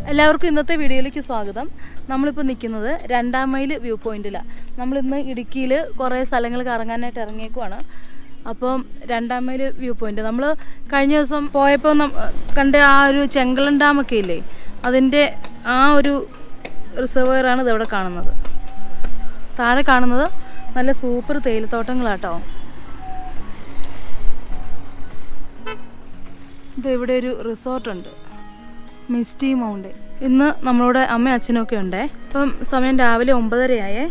എല്ലാവർക്കും ഇന്നത്തെ വീഡിയോയിലേക്ക് സ്വാഗതം നമ്മളിപ്പോൾ നിൽക്കുന്നത് രണ്ടാം മൈൽ വ്യൂ പോയിന്റിലാണ് നമ്മളിന്ന് ഇടുക്കിയിൽ കുറേ സ്ഥലങ്ങൾ കറങ്ങാനായിട്ട് ഇറങ്ങിയേക്കുവാണ് അപ്പം രണ്ടാം മൈൽ വ്യൂ പോയിന്റ് നമ്മൾ കഴിഞ്ഞ ദിവസം പോയപ്പോൾ നം- കണ്ട ആ ഒരു ചെങ്കളൻ ഡാമൊക്കെ ഇല്ലേ അതിൻ്റെ ആ ഒരു റിസർവറാണ് ഇതിവിടെ കാണുന്നത് താഴെ കാണുന്നത് നല്ല സൂപ്പർ തേയിലത്തോട്ടങ്ങളാട്ടോ ഇത് ഇവിടെ ഒരു റിസോർട്ടുണ്ട് മിസ്റ്റി മൗണ്ടൻ ഇന്ന് നമ്മളോട് അമ്മയും അച്ഛനും ഒക്കെ ഉണ്ടേ ഇപ്പം സമയം രാവിലെ ഒമ്പതരയായേ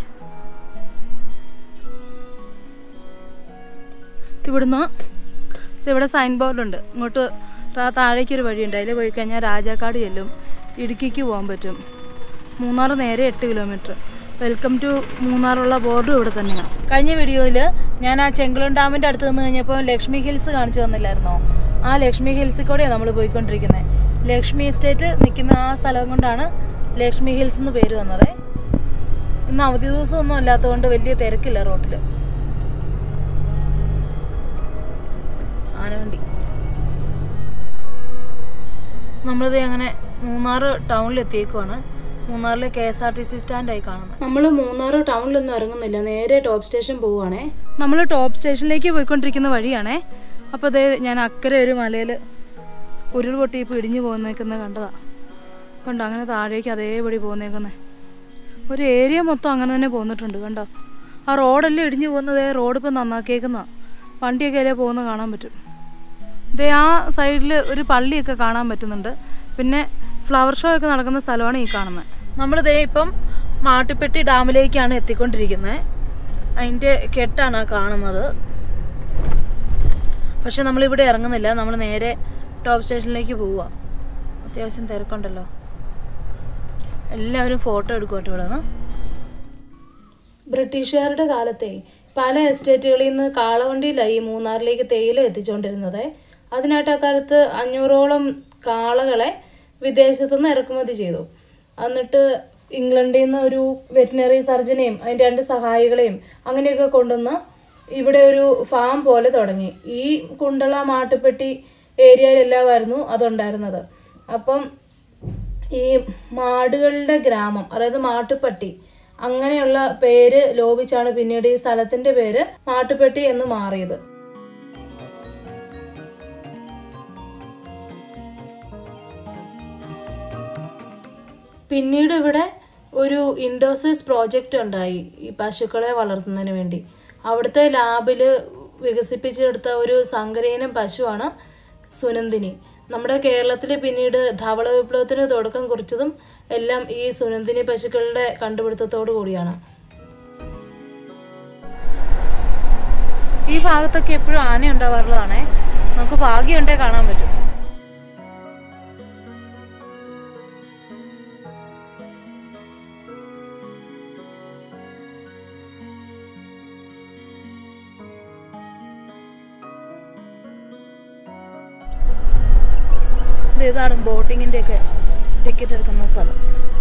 ഇവിടുന്ന് ഇവിടെ സൈൻ ബോർഡുണ്ട് ഇങ്ങോട്ട് റാ- താഴേക്കൊരു വഴിയുണ്ട് അതിൽ വഴി കഴിഞ്ഞാൽ രാജാക്കാട് ചെല്ലും ഇടുക്കിക്ക് പോകാൻ പറ്റും മൂന്നാർ നേരെ എട്ട് കിലോമീറ്റർ വെൽക്കം ടു മൂന്നാറുള്ള ബോർഡും ഇവിടെ തന്നെയാണ് കഴിഞ്ഞ വീഡിയോയിൽ ഞാൻ ആ ചെങ്കുളം ഡാമിൻ്റെ അടുത്ത് നിന്ന് കഴിഞ്ഞപ്പോൾ ലക്ഷ്മി ഹിൽസ് കാണിച്ചു തന്നില്ലായിരുന്നോ ആ ലക്ഷ്മി ഹിൽസിൽ കൂടെയാണ് നമ്മൾ പോയിക്കൊണ്ടിരിക്കുന്നത് ലക്ഷ്മി എസ്റ്റേറ്റ് നിൽക്കുന്ന ആ സ്ഥലം കൊണ്ടാണ് ലക്ഷ്മി ഹിൽസ് എന്ന് പേര് വന്നത് ഇന്ന് അവധി ദിവസമൊന്നും അല്ലാത്തതുകൊണ്ട് വലിയ തിരക്കില്ല റോട്ടിൽ ആനവണ്ടി നമ്മളിത് അങ്ങനെ മൂന്നാർ ടൗണിൽ എത്തിയേക്കുവാണ് മൂന്നാറിലെ K S R T C സ്റ്റാൻഡായി കാണുന്നത് നമ്മൾ മൂന്നാർ ടൗണിലൊന്നും ഇറങ്ങുന്നില്ല നേരെ ടോപ്പ് സ്റ്റേഷൻ പോവുകയാണേ നമ്മൾ ടോപ്പ് സ്റ്റേഷനിലേക്ക് പോയിക്കൊണ്ടിരിക്കുന്ന വഴിയാണേ അപ്പോൾ അതേ ഞാൻ അക്കരെ ഒരു മലയിൽ ഉരുൾപൊട്ടി ഇപ്പോൾ ഇടിഞ്ഞു പോകുന്നേക്കുന്നത് കണ്ടതാ കണ്ടോ അങ്ങനെ താഴേക്ക് അതേപടി പോകുന്നേക്കുന്നേ ഒരു ഏരിയ മൊത്തം അങ്ങനെ തന്നെ പോന്നിട്ടുണ്ട് കണ്ടോ ആ റോഡെല്ലാം ഇടിഞ്ഞു പോകുന്നത് റോഡ് ഇപ്പം നന്നാക്കിയേക്കുന്ന വണ്ടിയൊക്കെ അതിലേ പോകുന്നത് കാണാൻ പറ്റും ദേ ആ സൈഡിൽ ഒരു പള്ളിയൊക്കെ കാണാൻ പറ്റുന്നുണ്ട് പിന്നെ ഫ്ലവർ ഷോ ഒക്കെ നടക്കുന്ന സ്ഥലമാണ് ഈ കാണുന്നത് നമ്മൾ ദേ ഇപ്പം മാട്ടുപ്പെട്ടി ഡാമിലേക്കാണ് എത്തിക്കൊണ്ടിരിക്കുന്നത് അതിൻ്റെ കെട്ടാണ് ആ കാണുന്നത് പക്ഷെ നമ്മളിവിടെ ഇറങ്ങുന്നില്ല നമ്മൾ നേരെ ടോപ്പ് സ്റ്റേഷനിലേക്ക് പോവുക അത്യാവശ്യം തിരക്കുണ്ടല്ലോ എല്ലാവരും ഫോട്ടോ എടുക്കട്ടെ ഇവിടെ നിന്ന് ബ്രിട്ടീഷുകാരുടെ കാലത്തെ പല എസ്റ്റേറ്റുകളിൽ നിന്ന് കാളവണ്ടിയിലായി മൂന്നാറിലേക്ക് തേയില എത്തിച്ചുകൊണ്ടിരുന്നത് അതിനായിട്ട് അക്കാലത്ത് അഞ്ഞൂറോളം കാളകളെ വിദേശത്തുനിന്ന് ഇറക്കുമതി ചെയ്തു എന്നിട്ട് ഇംഗ്ലണ്ടിൽ നിന്ന് ഒരു വെറ്റിനറി സർജനെയും അതിൻ്റെ രണ്ട് സഹായികളെയും അങ്ങനെയൊക്കെ കൊണ്ടുവന്ന് ഇവിടെ ഒരു ഫാം പോലെ തുടങ്ങി ഈ കുണ്ടള മാട്ടുപ്പെട്ടി ഏരിയയിലെല്ലാമായിരുന്നു അതുണ്ടായിരുന്നത് അപ്പം ഈ മാടുകളുടെ ഗ്രാമം അതായത് മാട്ടുപ്പെട്ടി അങ്ങനെയുള്ള പേര് ലോപിച്ചാണ് പിന്നീട് ഈ സ്ഥലത്തിന്റെ പേര് മാട്ടുപ്പെട്ടി എന്ന് മാറിയത് പിന്നീട് ഇവിടെ ഒരു ഇൻഡോസിസ് പ്രോജക്റ്റ് ഉണ്ടായി ഈ പശുക്കളെ വളർത്തുന്നതിന് വേണ്ടി അവിടുത്തെ ലാബിൽ വികസിപ്പിച്ചെടുത്ത ഒരു സങ്കരയിനം പശുവാണ് സുനന്ദിനി നമ്മുടെ കേരളത്തിൽ പിന്നീട് ധവള വിപ്ലവത്തിന് തുടക്കം കുറിച്ചതും എല്ലാം ഈ സുനന്ദിനി പശുക്കളുടെ കണ്ടുപിടുത്തത്തോടു കൂടിയാണ് ഈ ഭാഗത്തൊക്കെ എപ്പോഴും ആന ഉണ്ടാവാറുള്ളതാണേ നമുക്ക് ഭാഗ്യമുണ്ടേ കാണാൻ പറ്റും ഇത് ഇതാണ് ബോട്ടിങ്ങിന്റെ ഒക്കെ ടിക്കറ്റ് എടുക്കുന്ന സ്ഥലം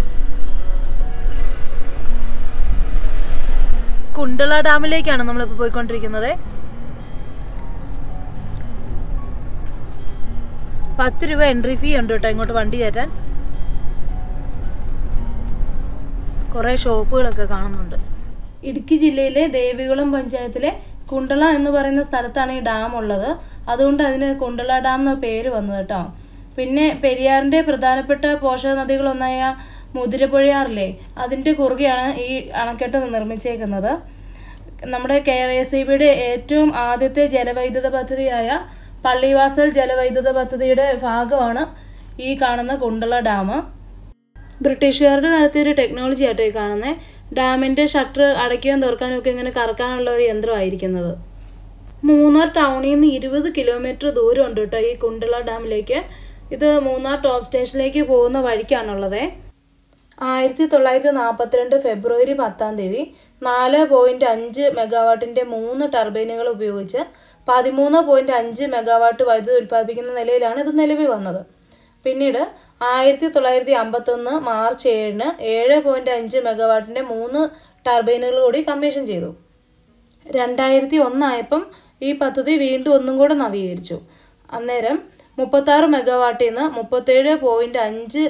കുണ്ടള ഡാമിലേക്കാണ് നമ്മളിപ്പോൾ പോയിക്കൊണ്ടിരിക്കുന്നത് പത്ത് രൂപ എൻട്രി ഫീ ഉണ്ട് കേട്ടോ ഇങ്ങോട്ട് വണ്ടി കയറ്റാൻ കുറേ ഷോപ്പുകളൊക്കെ കാണുന്നുണ്ട് ഇടുക്കി ജില്ലയിലെ ദേവികുളം പഞ്ചായത്തിലെ കുണ്ടള എന്ന് പറയുന്ന സ്ഥലത്താണ് ഈ ഡാം ഉള്ളത് അതുകൊണ്ട് അതിന് കുണ്ടള ഡാം എന്ന പേര് വന്നത് കേട്ടോ പിന്നെ പെരിയാറിന്റെ പ്രധാനപ്പെട്ട പോഷക നദികളൊന്നായ മുതിരപ്പുഴയാറില്ലേ അതിന്റെ കുറുകെയാണ് ഈ അണക്കെട്ട് നിർമ്മിച്ചേക്കുന്നത് നമ്മുടെ കെ എസ് ഇ ബിയുടെ ഏറ്റവും ആദ്യത്തെ ജലവൈദ്യുത പദ്ധതിയായ പള്ളിവാസൽ ജലവൈദ്യുത പദ്ധതിയുടെ ഭാഗമാണ് ഈ കാണുന്ന കുണ്ടള ഡാം ബ്രിട്ടീഷുകാരുടെ കാലത്തെ ഒരു ടെക്നോളജി ആട്ടോ ഈ കാണുന്നത് ഡാമിന്റെ ഷട്ടർ അടയ്ക്കുകയും തുറക്കാനും ഒക്കെ ഇങ്ങനെ കറക്കാനുള്ള ഒരു യന്ത്രമായിരിക്കുന്നത് മൂന്നാർ ടൗണിൽ നിന്ന് ഇരുപത് കിലോമീറ്റർ ദൂരം ഉണ്ട് കേട്ടോ ഈ കുണ്ടള ഡാമിലേക്ക് ഇത് മൂന്നാർ ടോപ്പ് സ്റ്റേഷനിലേക്ക് പോകുന്ന വഴിക്കാണുള്ളത് ആയിരത്തി തൊള്ളായിരത്തി നാൽപ്പത്തിരണ്ട് ഫെബ്രുവരി പത്താം തീയതി നാല് പോയിന്റ് അഞ്ച് മെഗാവാട്ടിന്റെ മൂന്ന് ടർബൈനുകൾ ഉപയോഗിച്ച് പതിമൂന്ന് പോയിന്റ് അഞ്ച് മെഗാവാട്ട് വൈദ്യുതി ഉൽപ്പാദിപ്പിക്കുന്ന നിലയിലാണ് ഇത് നിലവിൽ വന്നത് പിന്നീട് ആയിരത്തി തൊള്ളായിരത്തി അമ്പത്തൊന്ന് മാർച്ച് ഏഴിന് ഏഴ് പോയിന്റ് അഞ്ച് മെഗാവാട്ടിന്റെ മൂന്ന് ടർബൈനുകൾ കൂടി കമ്മീഷൻ ചെയ്തു രണ്ടായിരത്തി ഒന്നായപ്പം ഈ പദ്ധതി വീണ്ടും ഒന്നും കൂടെ നവീകരിച്ചു അന്നേരം മുപ്പത്താറ് മെഗാവാട്ടിൽ നിന്ന് മുപ്പത്തേഴ് പോയിന്റ് അഞ്ച്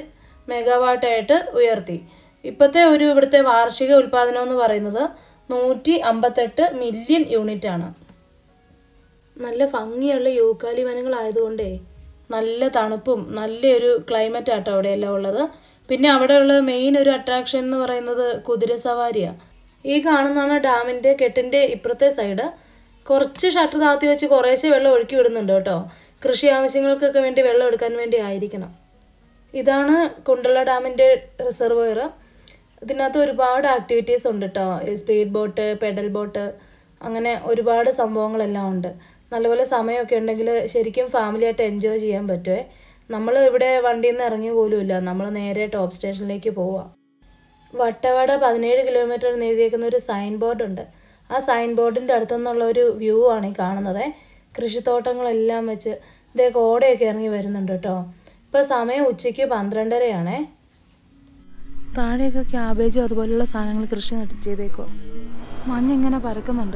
മെഗാവാട്ടായിട്ട് ഉയർത്തി ഇപ്പോഴത്തെ ഒരു ഇവിടുത്തെ വാർഷിക ഉൽപ്പാദനം എന്ന് പറയുന്നത് നൂറ്റി അമ്പത്തെട്ട് മില്യൺ യൂണിറ്റ് ആണ് നല്ല ഭംഗിയുള്ള യൂക്കാലി വനങ്ങളായതുകൊണ്ടേ നല്ല തണുപ്പും നല്ലൊരു ക്ലൈമറ്റ് ആട്ടോ അവിടെയെല്ലാം ഉള്ളത് പിന്നെ അവിടെയുള്ള മെയിൻ ഒരു അട്രാക്ഷൻ എന്ന് പറയുന്നത് കുതിര സവാരിയാണ് ഈ കാണുന്നതാണ് ഡാമിൻ്റെ കെട്ടിൻ്റെ ഇപ്പുറത്തെ സൈഡ് കുറച്ച് ഷട്ടർ താത്തി വെച്ച് കുറേശ്ശെ വെള്ളം ഒഴുക്കി വിടുന്നുണ്ട് കേട്ടോ കൃഷി ആവശ്യങ്ങൾക്കൊക്കെ വേണ്ടി വെള്ളം എടുക്കാൻ വേണ്ടി ആയിരിക്കണം ഇതാണ് കുണ്ടള ഡാമിൻ്റെ റിസർവോയർ ഇതിനകത്ത് ഒരുപാട് ആക്ടിവിറ്റീസ് ഉണ്ട് കേട്ടോ സ്പീഡ് ബോട്ട് പെഡൽ ബോട്ട് അങ്ങനെ ഒരുപാട് സംഭവങ്ങളെല്ലാം ഉണ്ട് നല്ലപോലെ സമയമൊക്കെ ഉണ്ടെങ്കിൽ ശരിക്കും ഫാമിലിയായിട്ട് എൻജോയ് ചെയ്യാൻ പറ്റുമേ നമ്മൾ ഇവിടെ വണ്ടിയിൽ നിന്ന് ഇറങ്ങി പോലുമില്ല നമ്മൾ നേരെ ടോപ്പ് സ്റ്റേഷനിലേക്ക് പോവാം വട്ടവട പതിനേഴ് കിലോമീറ്റർ എഴുതിയേക്കുന്ന ഒരു സൈൻ ബോർഡ് ഉണ്ട് ആ സൈൻ ബോർഡിൻ്റെ അടുത്തുനിന്നുള്ള ഒരു വ്യൂ ആണ് ഈ കാണുന്നത് കൃഷിത്തോട്ടങ്ങളെല്ലാം വെച്ച് ഇതേ കോടയൊക്കെ ഇറങ്ങി വരുന്നുണ്ട് കേട്ടോ ഇപ്പോൾ സമയം ഉച്ചയ്ക്ക് പന്ത്രണ്ടരയാണേ താഴെയൊക്കെ ക്യാബേജും അതുപോലുള്ള സാധനങ്ങൾ കൃഷി നട്ട് ചെയ്തേക്കോ മഞ്ഞിങ്ങനെ പരക്കുന്നുണ്ട്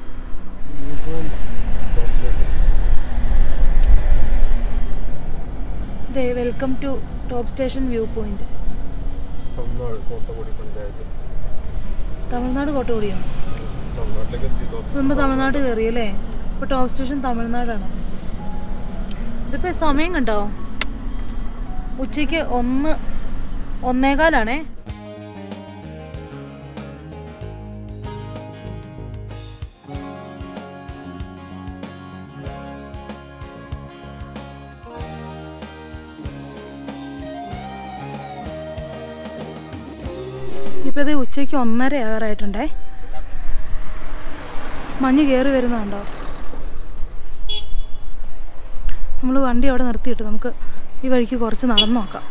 ദേ welcome to top station view point Tamil Nadu Kottakudi panchayat Tamil Nadu കോട്ടകുടിയോ തമിഴ്നാട്ടിലേക്ക് എത്തി top നമ്മൾ തമിഴ്നാട് കയറി അല്ലേ ഇപ്പോൾ ടോപ്പ് സ്റ്റേഷൻ തമിഴ്നാടാണ് ഇതിപ്പോൾ സമയം കണ്ടോ ഉച്ചയ്ക്ക് ഒന്ന് ഒന്നേകാലാണേ ഇപ്പോൾ ഇത് ഉച്ചയ്ക്ക് ഒന്നര ആകാറായിട്ടുണ്ടേ മഞ്ഞ് കയറി വരുന്നുണ്ടോ നമ്മൾ വണ്ടി അവിടെ നിർത്തിയിട്ട് നമുക്ക് ഈ വഴിക്ക് കുറച്ച് നടന്നു നോക്കാം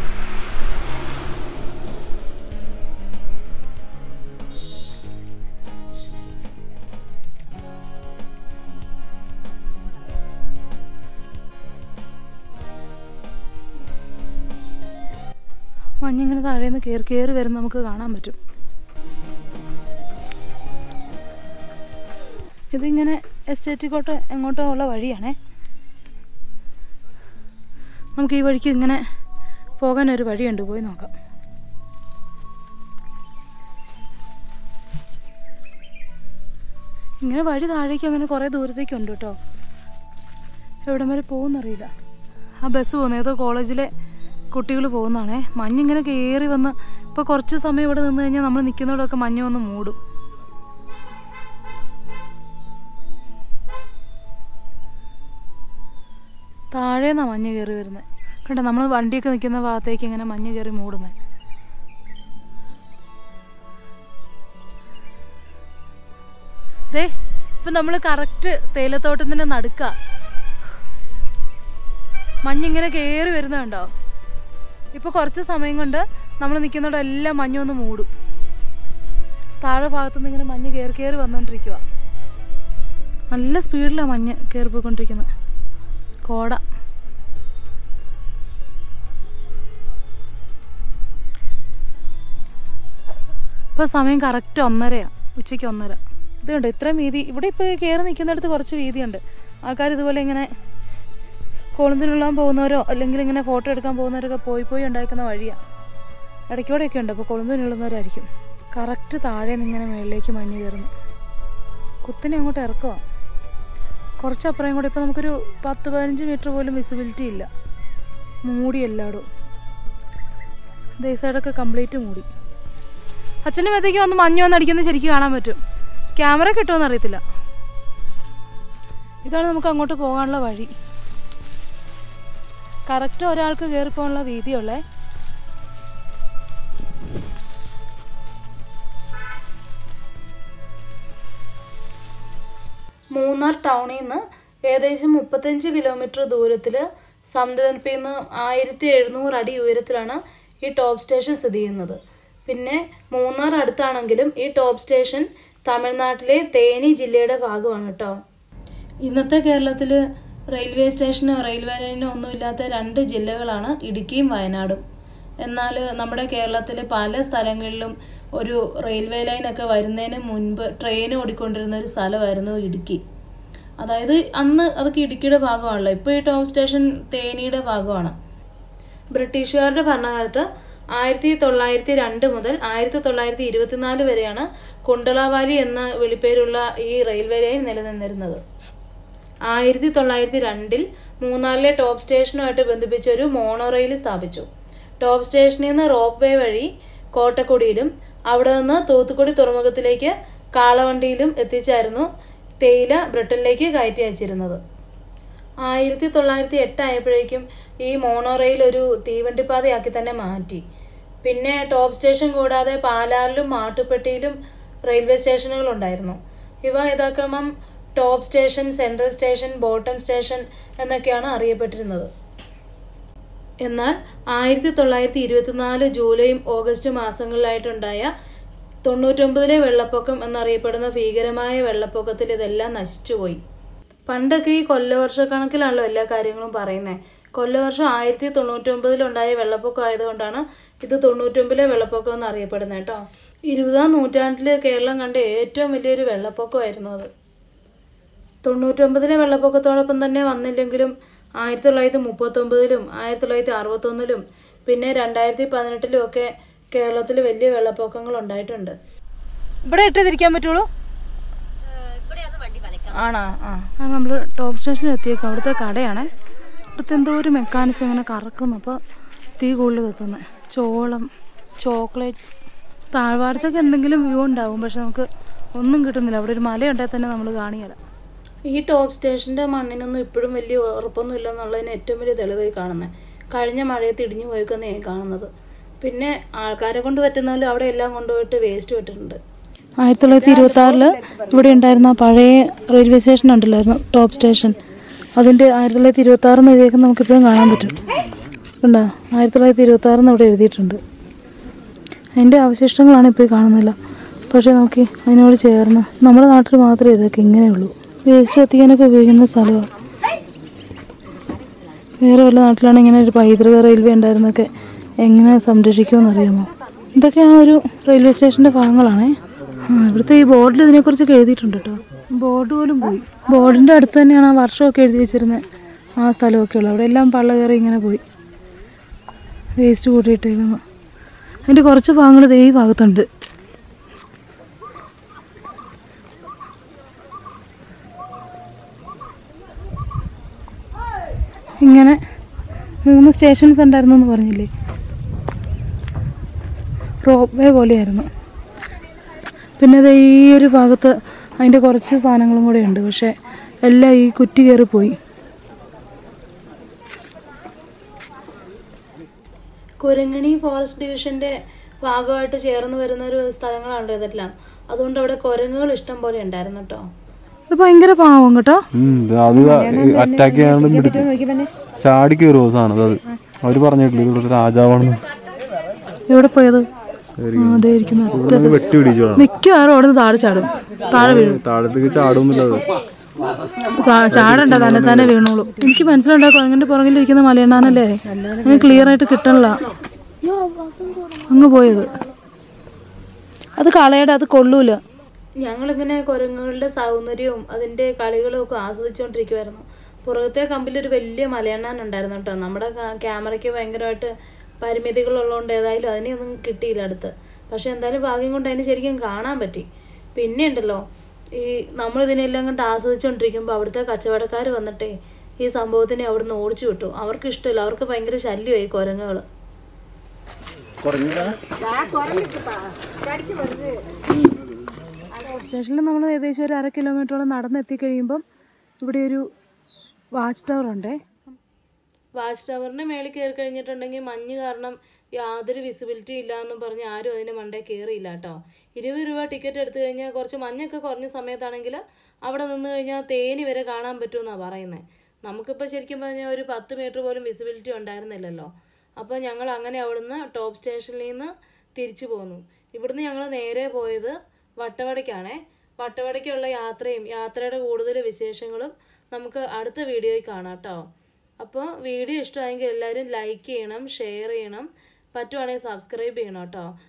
മഞ്ഞിങ്ങനെ താഴേന്ന് കയറി കയറി വരുന്ന നമുക്ക് കാണാൻ പറ്റും ഇതിങ്ങനെ എസ്റ്റേറ്റിക്കോട്ട് എങ്ങോട്ടോ ഉള്ള വഴിയാണേ നമുക്ക് ഈ വഴിക്ക് ഇങ്ങനെ പോകാൻ ഒരു വഴിയുണ്ട് പോയി നോക്കാം ഇങ്ങനെ വഴി താഴേക്ക് അങ്ങനെ കുറേ ദൂരത്തേക്കുണ്ട് കേട്ടോ എവിടം വരെ പോകുന്നറിയില്ല ആ ബസ് പോകുന്നത് ഏതോ കോളേജിലെ കുട്ടികൾ പോകുന്നതാണേ മഞ്ഞിങ്ങനെ കയറി വന്ന് ഇപ്പോൾ കുറച്ച് സമയം ഇവിടെ നിന്ന് കഴിഞ്ഞാൽ നമ്മൾ നിൽക്കുന്നിടമൊക്കെ മഞ്ഞ് വന്ന് മൂടും താഴേന്നാണ് മഞ്ഞ് കയറി വരുന്നത് കണ്ടോ നമ്മൾ വണ്ടിയൊക്കെ നിൽക്കുന്ന ഭാഗത്തേക്ക് ഇങ്ങനെ മഞ്ഞ് കയറി മൂടുന്നത് ദേ ഇപ്പം നമ്മൾ കറക്റ്റ് തേയിലത്തോട്ടത്തിൻ്റെ നടുക്ക മഞ്ഞിങ്ങനെ കയറി വരുന്നുണ്ടോ ഇപ്പോൾ കുറച്ച് സമയം കൊണ്ട് നമ്മൾ നിൽക്കുന്നിടം എല്ലാം മഞ്ഞൊന്ന് മൂടും താഴെ ഭാഗത്തുനിന്ന് ഇങ്ങനെ മഞ്ഞ് കയറി കയറി വന്നുകൊണ്ടിരിക്കുക നല്ല സ്പീഡിലാണ് മഞ്ഞ് കയറി പോയിക്കൊണ്ടിരിക്കുന്നത് കോട ഇപ്പോൾ സമയം കറക്റ്റ് ഒന്നരയാണ് ഉച്ചയ്ക്ക് ഒന്നര ഇതുണ്ട് ഇത്രയും വീതി ഇവിടെ ഇപ്പോൾ കയറി നിൽക്കുന്നിടത്ത് കുറച്ച് വീതിയുണ്ട് ആൾക്കാർ ഇതുപോലെ ഇങ്ങനെ കൊളുന്തിനുള്ളാൻ പോകുന്നവരോ അല്ലെങ്കിൽ ഇങ്ങനെ ഫോട്ടോ എടുക്കാൻ പോകുന്നവരൊക്കെ പോയി പോയി ഉണ്ടാക്കുന്ന വഴിയാണ് ഇടയ്ക്കൂടെയൊക്കെ ഉണ്ട് അപ്പോൾ കൊളുന്തിനുള്ളുന്നവരായിരിക്കും കറക്റ്റ് താഴെ നിന്ന് ഇങ്ങനെ മുകളിലേക്ക് മഞ്ഞ് കയറുന്നു കുത്തിനെ അങ്ങോട്ട് ഇറക്കുവാ കുറച്ചപ്പുറം കൂടെ ഇപ്പോൾ നമുക്കൊരു പത്ത് പതിനഞ്ച് മീറ്റർ പോലും വിസിബിലിറ്റി ഇല്ല മൂടി എല്ലായിടും ദേ സൈഡൊക്കെ കംപ്ലീറ്റ് മൂടി അച്ഛൻ്റെ മേത്തേക്ക് വന്ന് മഞ്ഞ് വന്ന് അടിക്കുന്നത് ശരിക്കും കാണാൻ പറ്റും ക്യാമറ കിട്ടുമെന്ന് അറിയത്തില്ല ഇതാണ് നമുക്ക് അങ്ങോട്ട് പോകാനുള്ള വഴി കറക്റ്റ് ഒരാൾക്ക് കയറിപ്പോകാനുള്ള വീതിയുള്ളേ മൂന്നാർ ടൗണിൽ നിന്ന് ഏകദേശം മുപ്പത്തഞ്ച് കിലോമീറ്റർ ദൂരത്തിൽ സമുദ്രനിരപ്പിൽ നിന്ന് ആയിരത്തി എഴുന്നൂറ് അടി ഉയരത്തിലാണ് ഈ ടോപ്പ് സ്റ്റേഷൻ സ്ഥിതി ചെയ്യുന്നത് പിന്നെ മൂന്നാർ അടുത്താണെങ്കിലും ഈ ടോപ്പ് സ്റ്റേഷൻ തമിഴ്നാട്ടിലെ തേനി ജില്ലയുടെ ഭാഗമാണ് കേട്ടോ ഇന്നത്തെ കേരളത്തിൽ റെയിൽവേ സ്റ്റേഷനോ റെയിൽവേ ലൈനോ ഒന്നുമില്ലാത്ത രണ്ട് ജില്ലകളാണ് ഇടുക്കിയും വയനാടും എന്നാൽ നമ്മുടെ കേരളത്തിലെ പല സ്ഥലങ്ങളിലും ഒരു റെയിൽവേ ലൈനൊക്കെ വരുന്നതിന് മുൻപ് ട്രെയിൻ ഓടിക്കൊണ്ടിരുന്ന ഒരു സ്ഥലമായിരുന്നു ഇടുക്കി അതായത് അന്ന് അതൊക്കെ ഇടുക്കിയുടെ ഭാഗമാണല്ലോ ഇപ്പോൾ ഈ ടോപ്പ് സ്റ്റേഷൻ തേനിയുടെ ഭാഗമാണ് ബ്രിട്ടീഷുകാരുടെ ഭരണകാലത്ത് ആയിരത്തി തൊള്ളായിരത്തി രണ്ട് മുതൽ ആയിരത്തി തൊള്ളായിരത്തി ഇരുപത്തിനാല് വരെയാണ് കുണ്ടളവാലി എന്ന വിളിപ്പേരുള്ള ഈ റെയിൽവേ ലൈൻ നിലനിന്നിരുന്നത് ആയിരത്തി തൊള്ളായിരത്തി രണ്ടിൽ മൂന്നാറിലെ ടോപ്പ് സ്റ്റേഷനുമായിട്ട് ബന്ധിപ്പിച്ച ഒരു മോണോ റെയിൽ സ്ഥാപിച്ചു ടോപ്പ് സ്റ്റേഷനിൽ നിന്ന് റോപ്പ് വേ വഴി കോട്ടക്കുടിയിലും അവിടെ നിന്ന് തൂത്തുക്കുടി തുറമുഖത്തിലേക്ക് കാളവണ്ടിയിലും എത്തിച്ചായിരുന്നു തേയില ബ്രിട്ടനിലേക്ക് കയറ്റി അയച്ചിരുന്നത് ആയിരത്തി തൊള്ളായിരത്തി എട്ട് ആയപ്പോഴേക്കും ഈ മോണോ റെയിൽ ഒരു തീവണ്ടിപ്പാതയാക്കി തന്നെ മാറ്റി പിന്നെ ടോപ്പ് സ്റ്റേഷൻ കൂടാതെ പാലാറിലും മാട്ടുപ്പെട്ടിയിലും റെയിൽവേ സ്റ്റേഷനുകൾ ഉണ്ടായിരുന്നു ഇവ യഥാക്രമം top station central station bottom station എന്നൊക്കെയാണ് അറിയപ്പെട്ടിരുന്നത് എന്നാൽ ആയിരത്തി തൊള്ളായിരത്തി ഇരുപത്തിനാല് ജൂലൈയും ഓഗസ്റ്റ് മാസങ്ങളിലായിട്ടുണ്ടായ തൊണ്ണൂറ്റൊമ്പതിലെ വെള്ളപ്പൊക്കം എന്നറിയപ്പെടുന്ന ഭീകരമായ വെള്ളപ്പൊക്കത്തിൽ ഇതെല്ലാം നശിച്ചുപോയി പണ്ടൊക്കെ ഈ കൊല്ലവർഷക്കണക്കിലാണല്ലോ എല്ലാ കാര്യങ്ങളും പറയുന്നത് കൊല്ലവർഷം ആയിരത്തി തൊണ്ണൂറ്റൊമ്പതിലുണ്ടായ വെള്ളപ്പൊക്കം ആയതുകൊണ്ടാണ് ഇത് തൊണ്ണൂറ്റൊമ്പതിലെ വെള്ളപ്പൊക്കം എന്ന് അറിയപ്പെടുന്നത് കേട്ടോ ഇരുപതാം നൂറ്റാണ്ടിൽ കേരളം കണ്ട ഏറ്റവും വലിയൊരു വെള്ളപ്പൊക്കമായിരുന്നു അത് തൊണ്ണൂറ്റൊമ്പതിലെ വെള്ളപ്പൊക്കത്തോടൊപ്പം തന്നെ വന്നില്ലെങ്കിലും ആയിരത്തി തൊള്ളായിരത്തി മുപ്പത്തൊമ്പതിലും ആയിരത്തി തൊള്ളായിരത്തി അറുപത്തൊന്നിലും പിന്നെ രണ്ടായിരത്തി പതിനെട്ടിലും ഒക്കെ കേരളത്തിൽ വലിയ വെള്ളപ്പൊക്കങ്ങൾ ഉണ്ടായിട്ടുണ്ട് ഇവിടെ ഇട്ട് തിരിക്കാൻ പറ്റുള്ളൂ ആണോ ആ നമ്മൾ ടോപ്പ് സ്റ്റേഷനിൽ എത്തിയേക്കും അവിടുത്തെ കടയാണേ ഇവിടുത്തെ എന്തോ ഒരു മെക്കാനിസം ഇങ്ങനെ കറക്കുന്നു അപ്പോൾ തീ കൂടുതൽ കത്തുന്നത് ചോളം ചോക്ലേറ്റ്സ് താഴ്വാരത്തൊക്കെ എന്തെങ്കിലും വ്യൂ ഉണ്ടാവും പക്ഷെ നമുക്ക് ഒന്നും കിട്ടുന്നില്ല അവിടെ ഒരു മലയുണ്ടെങ്കിൽ തന്നെ നമ്മൾ കാണിയല്ല ഈ ടോപ്പ് സ്റ്റേഷൻ്റെ മണ്ണിനൊന്നും ഇപ്പോഴും വലിയ ഉറപ്പൊന്നും ഇല്ലെന്നുള്ളതിന് ഏറ്റവും വലിയ തെളിവായി കാണുന്നത് കഴിഞ്ഞ മഴയത്ത് ഇടിഞ്ഞു പോയിക്കൊന്നേ കാണുന്നത് പിന്നെ ആൾക്കാരെ കൊണ്ട് പറ്റുന്ന പോലെ അവിടെ എല്ലാം കൊണ്ടുപോയിട്ട് വേസ്റ്റ് വിട്ടിട്ടുണ്ട് ആയിരത്തി തൊള്ളായിരത്തി ഇരുപത്തി ആറില് ഇവിടെ ഉണ്ടായിരുന്ന പഴയ റെയിൽവേ സ്റ്റേഷൻ ഉണ്ടല്ലായിരുന്നു ടോപ്പ് സ്റ്റേഷൻ അതിൻ്റെ ആയിരത്തി തൊള്ളായിരത്തി ഇരുപത്തി ആറിന് എഴുതിയേക്കുന്നത് നമുക്ക് ഇപ്പോഴും കാണാൻ പറ്റും ഉണ്ടോ ആയിരത്തി തൊള്ളായിരത്തി ഇരുപത്തി ആറിന് ഇവിടെ എഴുതിയിട്ടുണ്ട് അതിൻ്റെ അവശിഷ്ടങ്ങളാണ് ഇപ്പോൾ ഈ കാണുന്നില്ല പക്ഷേ നോക്കി അതിനോട് ചേർന്ന് നമ്മുടെ നാട്ടിൽ മാത്രമേ ഇതൊക്കെ ഇങ്ങനെയുള്ളൂ വേസ്റ്റ് കത്തിക്കാനൊക്കെ ഉപയോഗിക്കുന്ന സ്ഥലമാണ് വേറെ വല്ല നാട്ടിലാണ് ഇങ്ങനെ ഒരു പൈതൃക റെയിൽവേ ഉണ്ടായിരുന്നൊക്കെ എങ്ങനെ സംരക്ഷിക്കുമെന്ന് അറിയാമോ ഇതൊക്കെ ആ ഒരു റെയിൽവേ സ്റ്റേഷൻ്റെ ഭാഗങ്ങളാണേ ആ ഇവിടുത്തെ ഈ ബോർഡിൽ ഇതിനെക്കുറിച്ചൊക്കെ എഴുതിയിട്ടുണ്ട് കേട്ടോ ബോർഡ് പോലും പോയി ബോർഡിൻ്റെ അടുത്ത് തന്നെയാണ് ആ വർഷമൊക്കെ എഴുതി വെച്ചിരുന്നത് ആ സ്ഥലമൊക്കെ ഉള്ളത് അവിടെ എല്ലാം പള്ള കയറി ഇങ്ങനെ പോയി വേസ്റ്റ് കൂട്ടിയിട്ടേക്കുന്നു അതിൻ്റെ കുറച്ച് ഭാഗങ്ങൾ ദേ ഈ ഭാഗത്തുണ്ട് ഇങ്ങനെ മൂന്ന് സ്റ്റേഷൻസ് ഉണ്ടായിരുന്നു എന്ന് പറഞ്ഞില്ലേ റോപ്പ് വേ പോലെയായിരുന്നു പിന്നെ അത് ഈ ഒരു ഭാഗത്ത് അതിൻ്റെ കുറച്ച് സാധനങ്ങളും കൂടെ ഉണ്ട് പക്ഷേ എല്ലാം ഈ കുറ്റി കയറി പോയി കുരങ്ങണി ഫോറസ്റ്റ് ഡിവിഷൻ്റെ ഭാഗമായിട്ട് ചേർന്ന് വരുന്ന ഒരു സ്ഥലങ്ങളാണ് ഇതെല്ലാം അതുകൊണ്ട് അവിടെ കുരങ്ങുകൾ ഇഷ്ടം പോലെ ഉണ്ടായിരുന്നു കേട്ടോ ഇത് ഭയങ്കര പാവം കേട്ടോ അത് അറ്റാക്ക് ചെയ്യാണ്ട് ചാടി കയറുമോ സാധനം അത് അവര് പറഞ്ഞിട്ടില്ല ഇവിടുത്തെ രാജാവാണെന്ന് എവിടെ പോയത് ആ, ദേ ഇരിക്കുന്നു ഇവിടെ നിന്ന് വെട്ടി പിടിച്ചോളാം മിക്കവാറും അവിടെ നിന്ന് താഴെ ചാടും താഴെ വീഴും താഴത്തേക്ക് ചാടുന്നില്ല അത് താ- ചാടണ്ട തന്നെ തന്നെ വീണോളൂ എനിക്ക് മനസ്സിലുണ്ടാ കുരങ്ങന്റെ പുറകിലിരിക്കുന്ന മലയണ്ണാനല്ലേ അങ്ങനെ ക്ലിയർ ആയിട്ട് കിട്ടണില്ല അങ്ങ് പോയത് അത് കളയുടെ അത് കൊള്ളൂല ഞങ്ങളിങ്ങനെ കുരങ്ങുകളുടെ സൗന്ദര്യവും അതിന്റെ കളികളും ഒക്കെ ആസ്വദിച്ചുകൊണ്ടിരിക്കുമായിരുന്നു പുറകത്തെ കമ്പിൽ ഒരു വലിയ മലയണ്ണാൻ ഉണ്ടായിരുന്നു കേട്ടോ നമ്മുടെ ക- ക്യാമറയ്ക്ക് ഭയങ്കരമായിട്ട് പരിമിതികളുള്ളതുകൊണ്ട് ഏതായാലും അതിനെയൊന്നും കിട്ടിയില്ല അടുത്ത് പക്ഷെ എന്തായാലും ഭാഗ്യം കൊണ്ട് അതിന് ശരിക്കും കാണാൻ പറ്റി പിന്നെ ഉണ്ടല്ലോ ഈ നമ്മൾ ഇതിനെല്ലാം കണ്ട് ആസ്വദിച്ചുകൊണ്ടിരിക്കുമ്പോൾ അവിടുത്തെ കച്ചവടക്കാർ വന്നിട്ടേ ഈ സംഭവത്തിനെ അവിടുന്ന് ഓടിച്ചു വിട്ടു അവർക്ക് ഇഷ്ടമില്ല അവർക്ക് ഭയങ്കര ശല്യമായി കുരങ്ങുകൾ സ്റ്റേഷനിൽ നമ്മൾ ഏകദേശം ഒരു അര കിലോമീറ്ററോളം നടന്നെത്തി കഴിയുമ്പം ഇവിടെ ഒരു വാച്ച് ടവർ ഉണ്ടേ വാച്ച് ടവറിന്റെ മേളിൽ കയറി കഴിഞ്ഞിട്ടുണ്ടെങ്കിൽ മഞ്ഞ് കാരണം യാതൊരു വിസിബിലിറ്റി ഇല്ല എന്നും പറഞ്ഞ് ആരും അതിന് മണ്ടേ കയറിയില്ല കേട്ടോ ഇരുപത് രൂപ ടിക്കറ്റ് എടുത്തു കഴിഞ്ഞാൽ കുറച്ച് മഞ്ഞൊക്കെ കുറഞ്ഞ സമയത്താണെങ്കിൽ അവിടെ നിന്ന് കഴിഞ്ഞാൽ തേനി വരെ കാണാൻ പറ്റുമെന്നാണ് പറയുന്നത് നമുക്കിപ്പോൾ ശരിക്കും പറഞ്ഞാൽ ഒരു പത്ത് മീറ്റർ പോലും വിസിബിലിറ്റി ഉണ്ടായിരുന്നില്ലല്ലോ അപ്പോൾ ഞങ്ങൾ അങ്ങനെ അവിടുന്ന് ടോപ്പ് സ്റ്റേഷനിൽ നിന്ന് തിരിച്ചു പോന്നു ഇവിടുന്ന് ഞങ്ങൾ നേരെ പോയത് വട്ടവടയ്ക്കാണേ വട്ടവടയ്ക്കുള്ള യാത്രയും യാത്രയുടെ കൂടുതൽ വിശേഷങ്ങളും നമുക്ക് അടുത്ത വീഡിയോയിൽ കാണാം കേട്ടോ അപ്പോൾ വീഡിയോ ഇഷ്ടമായെങ്കിൽ എല്ലാവരും ലൈക്ക് ചെയ്യണം ഷെയർ ചെയ്യണം പറ്റുവാണെങ്കിൽ സബ്സ്ക്രൈബ് ചെയ്യണം കേട്ടോ